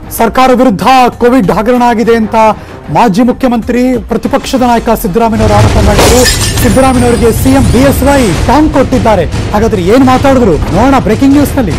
ಸರ್ಕಾರ ವಿರುದ್ಧ ಕೋವಿಡ್ ಹಗರಣ ಆಗಿದೆ ಅಂತ ಮಾಜಿ ಮುಖ್ಯಮಂತ್ರಿ ಪ್ರತಿಪಕ್ಷದ ನಾಯಕ ಸಿದ್ದರಾಮಯ್ಯನವರು ಆರೋಪ ಮಾಡಿದರು ಸಿದ್ದರಾಮಯ್ಯನವರಿಗೆ ಸಿಎಂ ಬಿಎಸ್ವೈ ಟಾಂಗ್ ಕೊಟ್ಟಿದ್ದಾರೆ ಹಾಗಾದ್ರೆ ಏನ್ ಮಾತಾಡಿದ್ರು ನೋಡೋಣ ಬ್ರೇಕಿಂಗ್ ನ್ಯೂಸ್ ನಲ್ಲಿ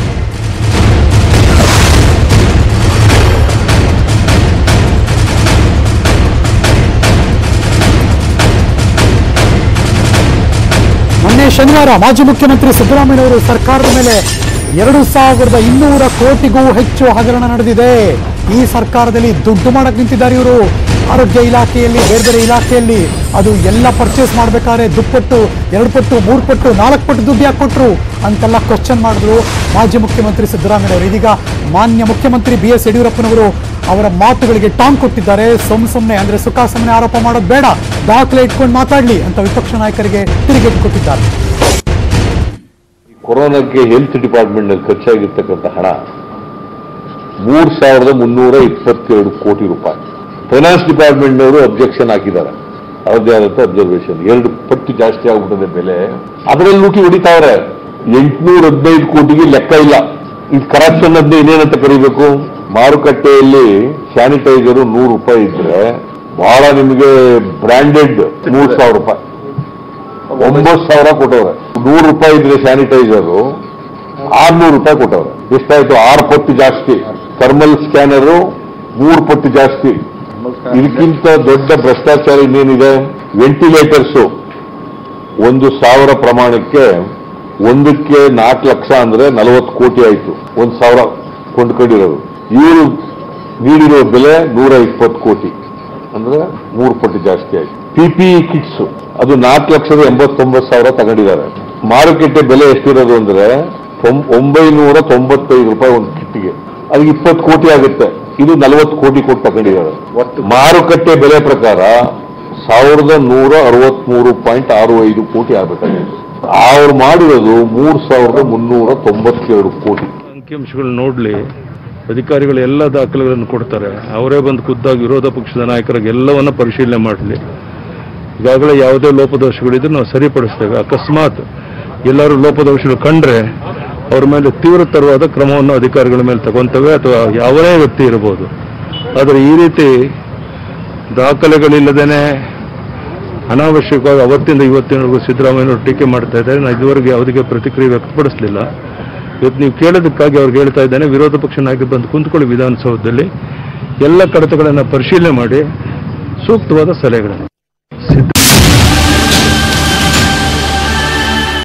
ಮೊನ್ನೆ ಶನಿವಾರ ಮಾಜಿ ಮುಖ್ಯಮಂತ್ರಿ ಸಿದ್ದರಾಮಯ್ಯನವರು ಸರ್ಕಾರದ ಮೇಲೆ ಎರಡು ಸಾವಿರದ ಇನ್ನೂರ ಕೋಟಿಗೂ ಹೆಚ್ಚು ಹಗರಣ ನಡೆದಿದೆ ಈ ಸರ್ಕಾರದಲ್ಲಿ ದುಡ್ಡು ಮಾಡಕ್ ನಿಂತಿದ್ದಾರೆ ಇವರು ಆರೋಗ್ಯ ಇಲಾಖೆಯಲ್ಲಿ ಬೇರೆ ಬೇರೆ ಇಲಾಖೆಯಲ್ಲಿ ಅದು ಎಲ್ಲ ಪರ್ಚೇಸ್ ಮಾಡ್ಬೇಕಾದ್ರೆ ದುಪ್ಪಟ್ಟು ಎರಡು ಪಟ್ಟು ಮೂರು ಪಟ್ಟು ನಾಲ್ಕು ಪಟ್ಟು ದುಡ್ಡು ಯಾಕೆ ಕೊಟ್ರು ಅಂತೆಲ್ಲ ಕ್ವಶನ್ ಮಾಡಿದ್ರು ಮಾಜಿ ಮುಖ್ಯಮಂತ್ರಿ ಸಿದ್ದರಾಮಯ್ಯನವರು ಇದೀಗ ಮಾನ್ಯ ಮುಖ್ಯಮಂತ್ರಿ ಬಿ ಎಸ್ ಯಡಿಯೂರಪ್ಪನವರು ಅವರ ಮಾತುಗಳಿಗೆ ಟಾಂಗ್ ಕೊಟ್ಟಿದ್ದಾರೆ ಸುಮ್ ಸುಮ್ಮನೆ ಅಂದ್ರೆ ಸುಖ ಸುಮ್ಮನೆ ಆರೋಪ ಮಾಡೋದು ಬೇಡ ದಾಖಲೆ ಇಟ್ಕೊಂಡು ಮಾತಾಡ್ಲಿ ಅಂತ ವಿಪಕ್ಷ ನಾಯಕರಿಗೆ ತಿರುಗೇಟು ಕೊಟ್ಟಿದ್ದಾರೆ ಕೊರೋನಾಕ್ಕೆ ಹೆಲ್ತ್ ಡಿಪಾರ್ಟ್ಮೆಂಟ್ ನಲ್ಲಿ ಖರ್ಚಾಗಿರ್ತಕ್ಕಂಥ ಹಣ ಮೂರ್ ಸಾವಿರದ ಮುನ್ನೂರ ಇಪ್ಪತ್ತೆರಡು ಕೋಟಿ ರೂಪಾಯಿ ಫೈನಾನ್ಸ್ ಡಿಪಾರ್ಟ್ಮೆಂಟ್ ನವರು ಅಬ್ಜೆಕ್ಷನ್ ಹಾಕಿದ್ದಾರೆ ಅವ್ರದ್ದೇ ಆದಂತ ಅಬ್ಸರ್ವೇಷನ್ ಎರಡು ಪಟ್ಟು ಜಾಸ್ತಿ ಆಗ್ಬಿಟ್ಟಿದೆ ಬೆಲೆ ಅದರಲ್ಲಿ ಲೂಟಿ ಹೊಡಿತಾವ್ರೆ ಎಂಟುನೂರ ಹದಿನೈದು ಕೋಟಿಗೆ ಲೆಕ್ಕ ಇಲ್ಲ ಇದು ಕರಪ್ಷನ್ ಅದ್ನೇ ಇನ್ನೇನಂತ ಕರಿಬೇಕು ಮಾರುಕಟ್ಟೆಯಲ್ಲಿ ಸ್ಯಾನಿಟೈಸರ್ ನೂರು ರೂಪಾಯಿ ಇದ್ರೆ ಬಹಳ ನಿಮಗೆ ಬ್ರಾಂಡೆಡ್ ಮೂರ್ ಸಾವಿರ ರೂಪಾಯಿ ಒಂಬತ್ತು ಸಾವಿರ ಕೊಟ್ಟವ್ರೆ ನೂರು ರೂಪಾಯಿ ಇದ್ರೆ ಸ್ಯಾನಿಟೈಸರ್ ಆರ್ನೂರು ರೂಪಾಯಿ ಕೊಟ್ಟವ್ರೆ ಎಷ್ಟಾಯ್ತು ಆರು ಪಟ್ಟು ಜಾಸ್ತಿ ಥರ್ಮಲ್ ಸ್ಕ್ಯಾನರು ಮೂರು ಪಟ್ಟು ಜಾಸ್ತಿ ಇದಕ್ಕಿಂತ ದೊಡ್ಡ ಭ್ರಷ್ಟಾಚಾರ ಇನ್ನೇನಿದೆ ವೆಂಟಿಲೇಟರ್ಸ್ ಒಂದು ಸಾವಿರ ಪ್ರಮಾಣಕ್ಕೆ ಒಂದಕ್ಕೆ ನಾಲ್ಕು ಲಕ್ಷ ಅಂದ್ರೆ ನಲವತ್ತು ಕೋಟಿ ಆಯ್ತು ಒಂದ್ ಸಾವಿರ ಕೊಂಡ್ಕೊಂಡಿರೋದು ಇವರು ನೀಡಿರೋ ಬೆಲೆ ನೂರ ಇಪ್ಪತ್ತು ಕೋಟಿ ಅಂದ್ರೆ ಮೂರು ಪಟ್ಟು ಜಾಸ್ತಿ ಆಯ್ತು ಪಿಪಿಇ ಕಿಟ್ಸ್ ಅದು ನಾಲ್ಕು ಲಕ್ಷದ ಎಂಬತ್ತೊಂಬತ್ತು ಸಾವಿರ ತಗೊಂಡಿದ್ದಾರೆ ಮಾರುಕಟ್ಟೆ ಬೆಲೆ ಎಷ್ಟಿರೋದು ಅಂದ್ರೆ ತೊಂ- ಒಂಬೈನೂರ ತೊಂಬತ್ತೈದು ರೂಪಾಯಿ ಒಂದು ಕಿಟ್ಗೆ ಅದು ಇಪ್ಪತ್ತು ಕೋಟಿ ಆಗುತ್ತೆ ಇದು ನಲವತ್ತು ಕೋಟಿ ಕೊಟ್ಟು ತಗೊಂಡಿದ್ದಾರೆ ಮಾರುಕಟ್ಟೆ ಬೆಲೆ ಪ್ರಕಾರ ಸಾವಿರದ ನೂರ ಅರವತ್ಮೂರು ಪಾಯಿಂಟ್ ಆರು ಐದು ಕೋಟಿ ಆಗಬೇಕಾಗಿದೆ ಅವ್ರು ಮಾಡಿರೋದು ಮೂರ್ ಸಾವಿರದ ಮುನ್ನೂರ ತೊಂಬತ್ತೆರಡು ಕೋಟಿ ಅಂಕಿಅಂಶಗಳು ನೋಡಲಿ ಅಧಿಕಾರಿಗಳು ಎಲ್ಲ ದಾಖಲೆಗಳನ್ನು ಕೊಡ್ತಾರೆ ಅವರೇ ಬಂದು ಖುದ್ದಾಗಿ ವಿರೋಧ ಪಕ್ಷದ ನಾಯಕರಿಗೆ ಎಲ್ಲವನ್ನ ಪರಿಶೀಲನೆ ಮಾಡಲಿ ಈಗಾಗಲೇ ಯಾವುದೇ ಲೋಪದೋಷಗಳಿದ್ರೆ ನಾವು ಸರಿಪಡಿಸ್ತೇವೆ ಅಕಸ್ಮಾತ್ ಎಲ್ಲರೂ ಲೋಪದೋಷಗಳು ಕಂಡ್ರೆ ಅವ್ರ ಮೇಲೆ ತೀವ್ರತರವಾದ ಕ್ರಮವನ್ನು ಅಧಿಕಾರಿಗಳ ಮೇಲೆ ತಗೊಂತೇವೆ ಅಥವಾ ಯಾವನೇ ವ್ಯಕ್ತಿ ಇರಬಹುದು ಆದರೆ ಈ ರೀತಿ ದಾಖಲೆಗಳಿಲ್ಲದೇನೆ ಅನಾವಶ್ಯಕವಾಗಿ ಅವತ್ತಿಂದ ಇವತ್ತಿನವರೆಗೂ ಸಿದ್ದರಾಮಯ್ಯನವರು ಟೀಕೆ ಮಾಡ್ತಾ ಇದ್ದಾರೆ ನಾನು ಇದುವರೆಗೆ ಯಾವುದಕ್ಕೆ ಪ್ರತಿಕ್ರಿಯೆ ವ್ಯಕ್ತಪಡಿಸಲಿಲ್ಲ ಇವತ್ತು ನೀವು ಕೇಳೋದಕ್ಕಾಗಿ ಅವ್ರಿಗೆ ಹೇಳ್ತಾ ಇದ್ದೇನೆ ವಿರೋಧ ಪಕ್ಷ ನಾಯಕರು ಬಂದು ಕುಂತ್ಕೊಳ್ಳಿ ವಿಧಾನಸೌಧದಲ್ಲಿ ಎಲ್ಲ ಕಡತಗಳನ್ನು ಪರಿಶೀಲನೆ ಮಾಡಿ ಸೂಕ್ತವಾದ ಸಲಹೆಗಳನ್ನು